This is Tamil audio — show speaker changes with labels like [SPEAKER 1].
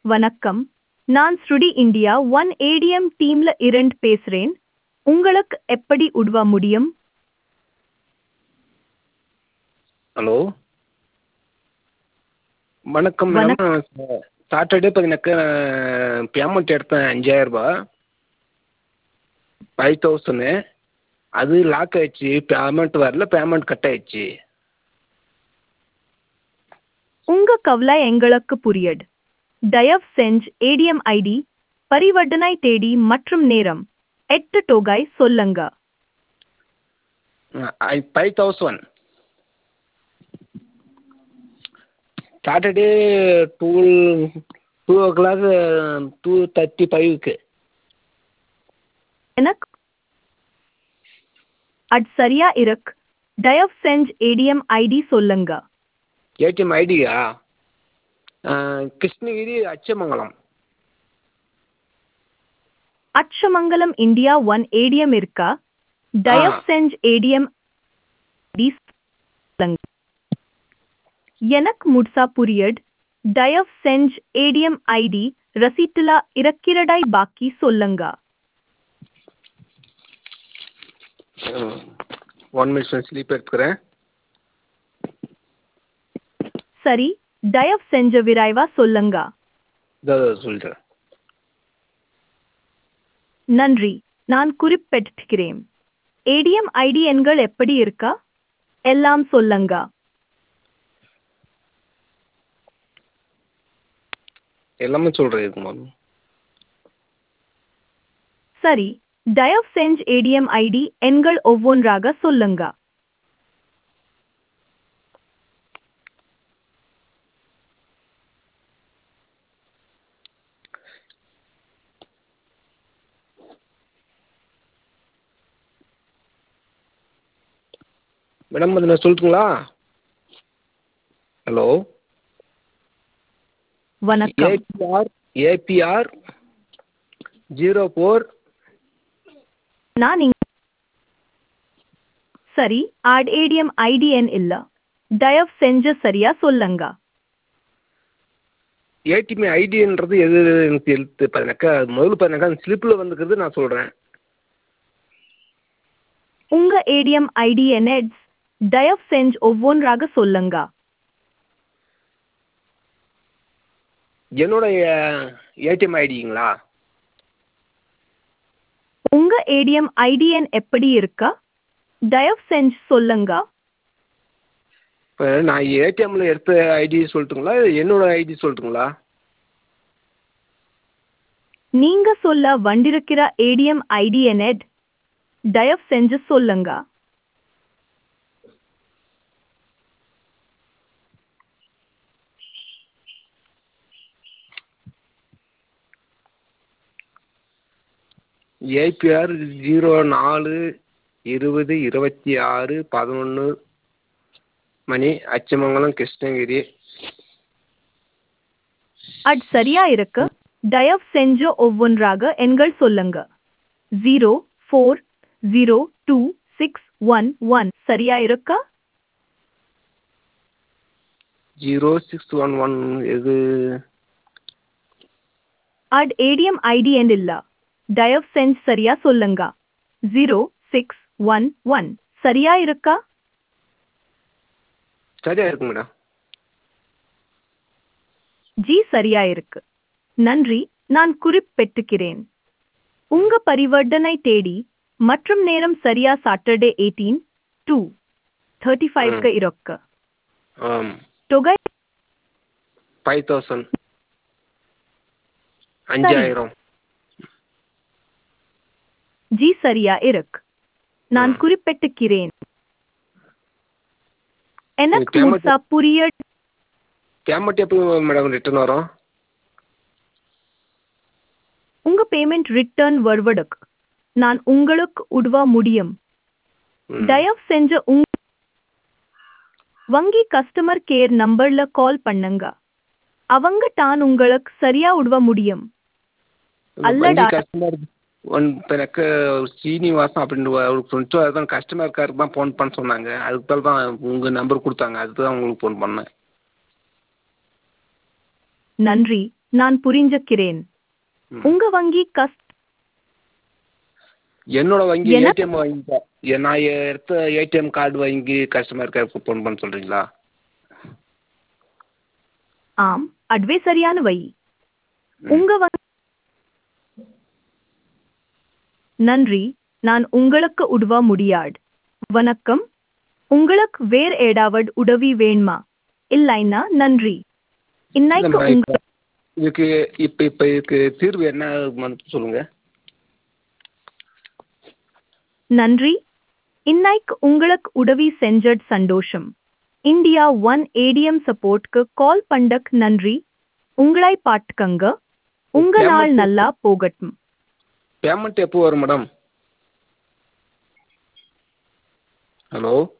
[SPEAKER 1] வணக்கம் நான் ஸ்ருடி இந்தியா ஒன் ஏடிஎம் டீம்ல இருந்து பேசுறேன் உங்களுக்கு எப்படி உதவ முடியும்
[SPEAKER 2] ஹலோ வணக்கம் மேடம் சாட்டர்டே பதினக்கு பேமெண்ட் எடுத்தேன் அஞ்சாயிரரூபா ஃபைவ் தௌசண்ட் அது லாக் ஆயிடுச்சு பேமெண்ட் வரல பேமெண்ட் கட் ஆயிடுச்சு
[SPEAKER 1] உங்க கவலை எங்களுக்கு புரியுது தயவு செஞ்சு ஏடிஎம் ஐடி பரிவர்த்தனை தேதி மற்றும் நேரம் எட்டு தொகை சொல்லுங்க
[SPEAKER 2] five thousand Saturday two two o'clock two thirty ஃபைவ்க்கு
[SPEAKER 1] எனக்கு அது சரியா இருக்கு தயவு செஞ்சு ஏடிஎம் ஐடி சொல்லுங்க
[SPEAKER 2] ஏடிஎம் ஐடியா Krishnagiri Achamangalam
[SPEAKER 1] Achamangalam India one ATM இருக்கா தயவு
[SPEAKER 2] ஆ.
[SPEAKER 1] செஞ்சு ஏடிஎம் ஐடி சொல்லுங்க எனக்கு முழுசா புரியுது தயவு செஞ்சு ஏடிஎம் ஐடி ரசீட்டுல இருக்கிறடாய் பாக்கி சொல்லுங்க
[SPEAKER 2] ஒன் மினிட் ஸ்லீப் எடுத்துக்கிறேன்
[SPEAKER 1] சரி தயவு செஞ்ச விரைவா சொல்லுங்க
[SPEAKER 2] இதோ சொல்லிட்டேன்
[SPEAKER 1] நன்றி நான் குறிப்பிட்டிருக்கிறேன் ஏடிஎம் ஐடி எண்கள் எப்படி இருக்கா எல்லாம் சொல்லுங்க
[SPEAKER 2] எல்லாமே சொல்கிறேன் இதுக்கு மேம்
[SPEAKER 1] சரி தயவு செஞ்சு ஏடிஎம் ஐடி எண்கள் ஒவ்வொன்றாக சொல்லுங்க
[SPEAKER 2] மேடம் அது நான் சொல்லட்டுங்களா ஹலோ
[SPEAKER 1] வணக்கம்
[SPEAKER 2] ஏபிஆர் ஏபிஆர் ஜீரோ ஃபோர்
[SPEAKER 1] நான் இங்க சரி ஆட் ஏடிஎம் ஐடி எண் இல்ல தயவு செஞ்சு சரியா சொல்லுங்க
[SPEAKER 2] ஏடிஎம் ஐடின்றது எது எனக்கு எழுத்து பார்த்தீங்கன்னாக்கா முதல்ல பார்த்தீங்கன்னாக்கா அந்த ஸ்லிப்பில் வந்துக்கிறது நான் சொல்கிறேன்
[SPEAKER 1] உங்க ஏடிஎம் ஐடி எண் எட்ஸ் தயவு செஞ்சு ஒவ்வொன்றாக சொல்லுங்க
[SPEAKER 2] என்னோட ஏடிஎம் ஐடிங்களா
[SPEAKER 1] உங்க ஏடிஎம் ஐடி எண் எப்படி இருக்கா தயவு செஞ்சு சொல்லுங்க
[SPEAKER 2] இப்போ நான் ஏடிஎம்ல எடுத்த ஐடி சொல்லட்டுங்களா இல்லை என்னோட ஐடி சொல்லட்டுங்களா
[SPEAKER 1] நீங்க சொல்ல வண்டிருக்கிற ஏடிஎம் ஐடி எண் எட் தயவு செஞ்சு சொல்லுங்க
[SPEAKER 2] ஏபிஆர் ஜீரோ நாலு இருபது இருபத்தி ஆறு பதினொன்று மணி அச்சமங்கலம் கிருஷ்ணகிரி
[SPEAKER 1] அது சரியா இருக்கு தயவு செஞ்சு ஒவ்வொன்றாக எண்கள் சொல்லுங்க zero four zero two six one one சரியா இருக்கா
[SPEAKER 2] ஜீரோ சிக்ஸ் ஒன் ஒன் இது
[SPEAKER 1] அட் ஏடிஎம் ஐடி எண் இல்ல தயவு செஞ்சு சரியா சொல்லுங்க ஜீரோ சிக்ஸ் ஒன் ஒன் சரியா இருக்கா
[SPEAKER 2] சரியா இருக்கு மேடம்
[SPEAKER 1] ஜி சரியா இருக்கு நன்றி நான் குறிப்பிட்டுக்கிறேன் உங்க பரிவர்த்தனை தேடி மற்றும் நேரம் சரியா சாட்டர்டே எயிட்டீன் டூ தேர்ட்டி ஃபைவ்க்கு இருக்கு
[SPEAKER 2] ஆம்
[SPEAKER 1] தொகை
[SPEAKER 2] ஃபைவ் தௌசண்ட் அஞ்சாயிரம்
[SPEAKER 1] ஜி சரியா இருக்கு நான்
[SPEAKER 2] ம்.
[SPEAKER 1] குறிப்பிட்டுக்கிறேன் எனக்கு
[SPEAKER 2] payment-
[SPEAKER 1] முழுசா புரிய
[SPEAKER 2] பேமெண்ட் எப்போ மேடம் ரிட்டர்ன் வரும்
[SPEAKER 1] உங்க பேமெண்ட் ரிட்டர்ன் வருவதற்கு நான் உங்களுக்கு உதவ முடியும்
[SPEAKER 2] ம்.
[SPEAKER 1] தயவு செஞ்சு உங்க வங்கி கஸ்டமர் கேர் நம்பர்ல கால் பண்ணுங்க அவங்க தான் உங்களுக்கு சரியா உதவ முடியும்
[SPEAKER 2] இந்த
[SPEAKER 1] அல்லடா.
[SPEAKER 2] வங்கி கஸ்டமர் ஒன் இப்போ எனக்கு சீனிவாசன் அப்படின்னு ஒரு ஃப்ரெண்ட்ஸும் அதுதான் கஸ்டமர் கேருக்கு தான் ஃபோன் பண்ண சொன்னாங்க அதுக்கு பேர் தான் உங்கள் நம்பர் கொடுத்தாங்க அதுக்கு தான் உங்களுக்கு ஃபோன் பண்ணேன்
[SPEAKER 1] நன்றி நான் புரிஞ்சுக்கிறேன்
[SPEAKER 2] ம்.
[SPEAKER 1] உங்க வங்கி கஸ்ட்
[SPEAKER 2] என்னோட வங்கி
[SPEAKER 1] என்ன?
[SPEAKER 2] ஏடிஎம் வாங்கி நான் எடுத்த ஏடிஎம் கார்டு வாங்கி கஸ்டமர் கேருக்கு ஃபோன் பண்ண சொல்கிறீங்களா
[SPEAKER 1] ஆம் அதுவே சரியான வழி உங்க வங்கி நன்றி நான் உங்களுக்கு உதவ முடியாது வணக்கம் உங்களுக்கு வேற ஏதாவது உதவி வேணுமா இல்லைன்னா நன்றி இன்னைக்கு
[SPEAKER 2] இல்லைம்மா,
[SPEAKER 1] உங்க
[SPEAKER 2] இப்ப இதுக்கு இப்போ இப்போ இதுக்கு தீர்வு என்ன மட்டும் சொல்லுங்கள்
[SPEAKER 1] நன்றி இன்னைக்கு உங்களுக்கு உதவி செஞ்சது சந்தோஷம் இந்தியா ஒன் ஏடிஎம் சப்போர்ட்க்கு கால் பண்ணக் நன்றி உங்களை பாட்டுக்கங்க உங்க
[SPEAKER 2] Okay,
[SPEAKER 1] நாள்
[SPEAKER 2] அம்மா.
[SPEAKER 1] நல்லா போகட்டும்
[SPEAKER 2] பேமெண்ட் எப்போ வரும் மேடம் ஹலோ